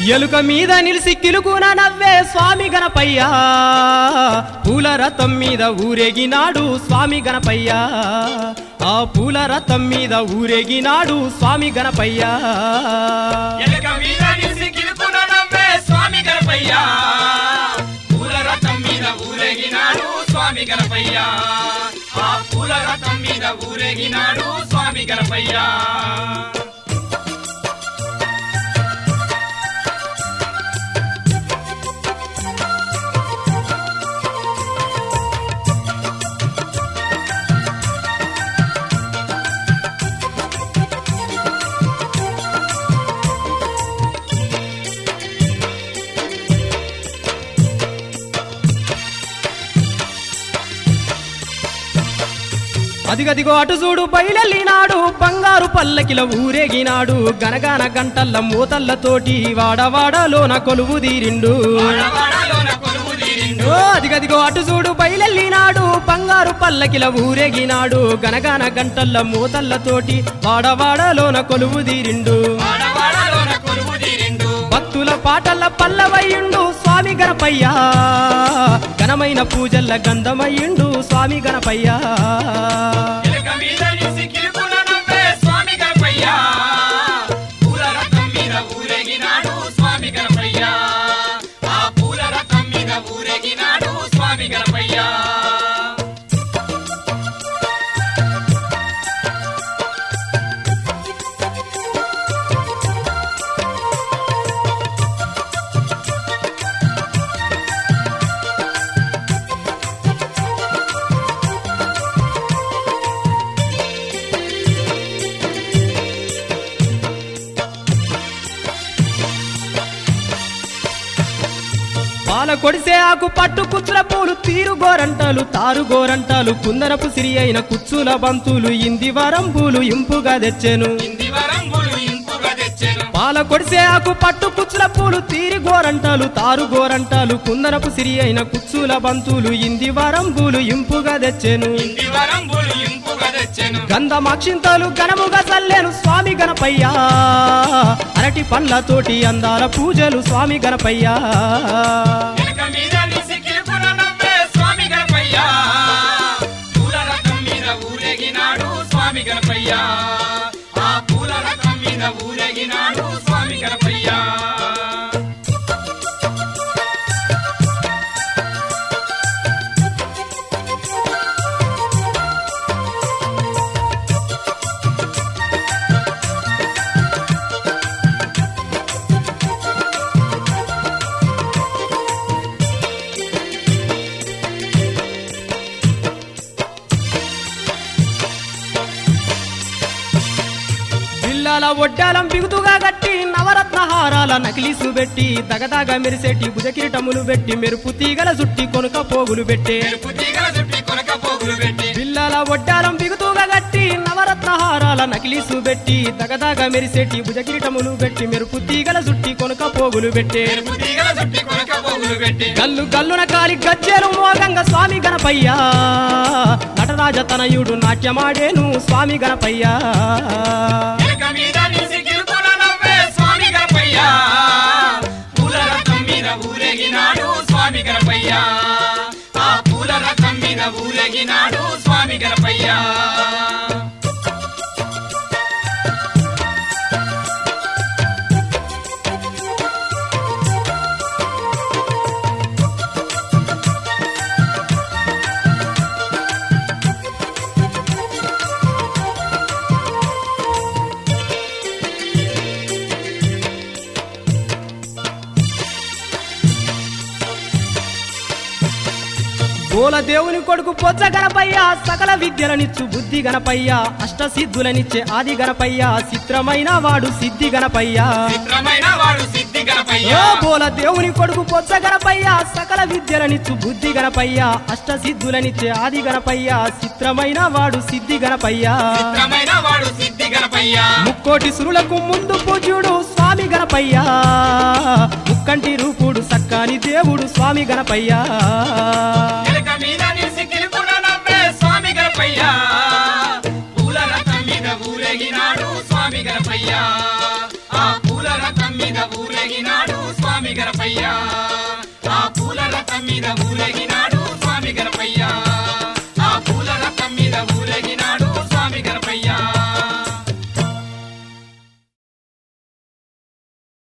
ఎలుక మీద నిలిసి కిలుకున నవ్వే స్వామి గణపయ్య పూల రథం మీద ఊరేగినాడు స్వామి గణపయ్య ఆ పూల రథం మీద ఊరేగినాడు స్వామి గణపయ్య ఎలక మీద నిలిసి కిలుకున నవ్వే స్వామి గణపయ్య పూల రథం మీద ఊరేగినాడు స్వామి గణపయ్య ఆ పూల రథం మీద ఊరేగినాడు స్వామి గణపయ్య అదిగదిగో అటు చూడు బయలెళ్ళినాడు బంగారు పల్లకిల ఊరేగినాడు గనగాన గంటల్ల మూతల్లతోటి వాడవాడలోన కొలువు తీరిండు వాడవాడలోన కొలువు తీరిండు ఓ అదిగదిగో అటు చూడు బయలెళ్ళినాడు బంగారు పల్లకిల ఊరేగినాడు గనగాన గంటల్ల మూతల్లతోటి వాడవాడలోన కొలువు తీరిండు వాడవాడలోన కొలువు తీరిండు భక్తుల పాటల పల్లవయ్యుండు స్వామి గణపయ్య ఘనమైన పూజల్ల గంధమయ్యుండు స్వామి గణపయ్య ఎలక మీద నిలిసి కిలుకున నవ్వే స్వామి గణపయ్య పూల రథం మీద ఊరేగినాడు స్వామి గణపయ్య ఆ పూల రథం మీద ఊరేగినాడు స్వామి గణపయ్య పాల కొడిసే ఆకు పట్టు కుచ్చుల పూలు తీరు గోరంటలు తారు గోరంటలు కుందరపు సిరి అయిన కుచ్చుల బంతులు ఇంది వరంబులు ఇంపుగా తెచ్చెను ఇంది వరంగులు ఇంపుగా తెచ్చెను పాల కొడిసే ఆకు పట్టు కుచ్చుల పూలు తీరి గోరంటలు తారు గోరంటలు కుందరపు సిరి అయిన కుచ్చుల బంతులు ఇంది వరంబులు ఇంపుగా తెచ్చెను ఇంది వరంగులు ఇంపుగా తెచ్చెను గంధమాక్షింతలు ఘనముగా చల్లేను స్వామి గణపయ్య అరటి పండ్లతోటి అందాల పూజలు స్వామి గణపయ్య వెనక మీద నిలిసి కిలుకున నవ్వే స్వామి గణపయ్య పూల రథం మీద ఊరేగినాడు స్వామి గణపయ్య ఆ పూల రథం మీద ఊరేగినాడు స్వామి గణపయ్య బిల్లాల ఒడ్డాలం బిగుతుగా గట్టి నవరత్న హారాల నకిలీసు పెట్టి దగదాగ మెరిసేటి భుజకిరీటములు పెట్టి మెరుపు తీగల చుట్టి కొనుక పోగులు పెట్టే మెరుపు తీగల చుట్టి కొనక పోగులు పెట్టి బిల్లాల ఒడ్డాలం బిగుతుగా గట్టి నవరత్న హారాల నకిలీసు పెట్టి దగదాగ మెరిసేటి భుజకిరీటములు పెట్టి మెరుపు తీగల చుట్టి కొనుక పోగులు పెట్టే మెరుపు తీగల చుట్టి కొనక పోగులు పెట్టి గల్లు గల్లున కాలి గజ్జెలు మోగంగ స్వామి గణపయ్య నటరాజ తనయుడు నాట్యమాడేను స్వామి గణపయ్య వెనక మీద నిలిసి కిలుకున నవ్వే స్వామి గణపయ్య పూల రథం మీద ఊరేగినాడు స్వామి గణపయ్య ఆ పూల రథం మీద ఊరేగినాడు స్వామి గణపయ్య గోల దేవుని కొడుకు పొచ్చ గణపయ్య సకల విద్యలనిచ్చు బుద్ధి గణపయ్య అష్ట సిద్ధులనిచ్చే ఆది గణపయ్య చిత్రమైన వాడు సిద్ధి గణపయ్య చిత్రమైన వాడు సిద్ధి గణపయ్య ఓ బోల దేవుని కొడుకు పొచ్చ గణపయ్య సకల విద్యలనిచ్చు బుద్ధి గణపయ్య అష్ట సిద్ధులనిచ్చే ఆది గణపయ్య చిత్రమైన వాడు సిద్ధి గణపయ్య చిత్రమైన వాడు సిద్ధి గణపయ్య ముక్కోటి సురులకు ముందు పూజ్యుడు స్వామి గణపయ్య ముక్కంటి రూపుడు సక్కాని దేవుడు స్వామి గణపయ్య ఎలక మీద నిలిసి కిలుకున నవ్వే స్వామి గణపయ్య పూల రథం మీద ఊరేగినాడు స్వామి గణపయ్య ఆ పూల రథం మీద ఊరేగినాడు గణపయ్య ఆ పూల రథం మీద ఊరేగినాడు స్వామి గణపయ్య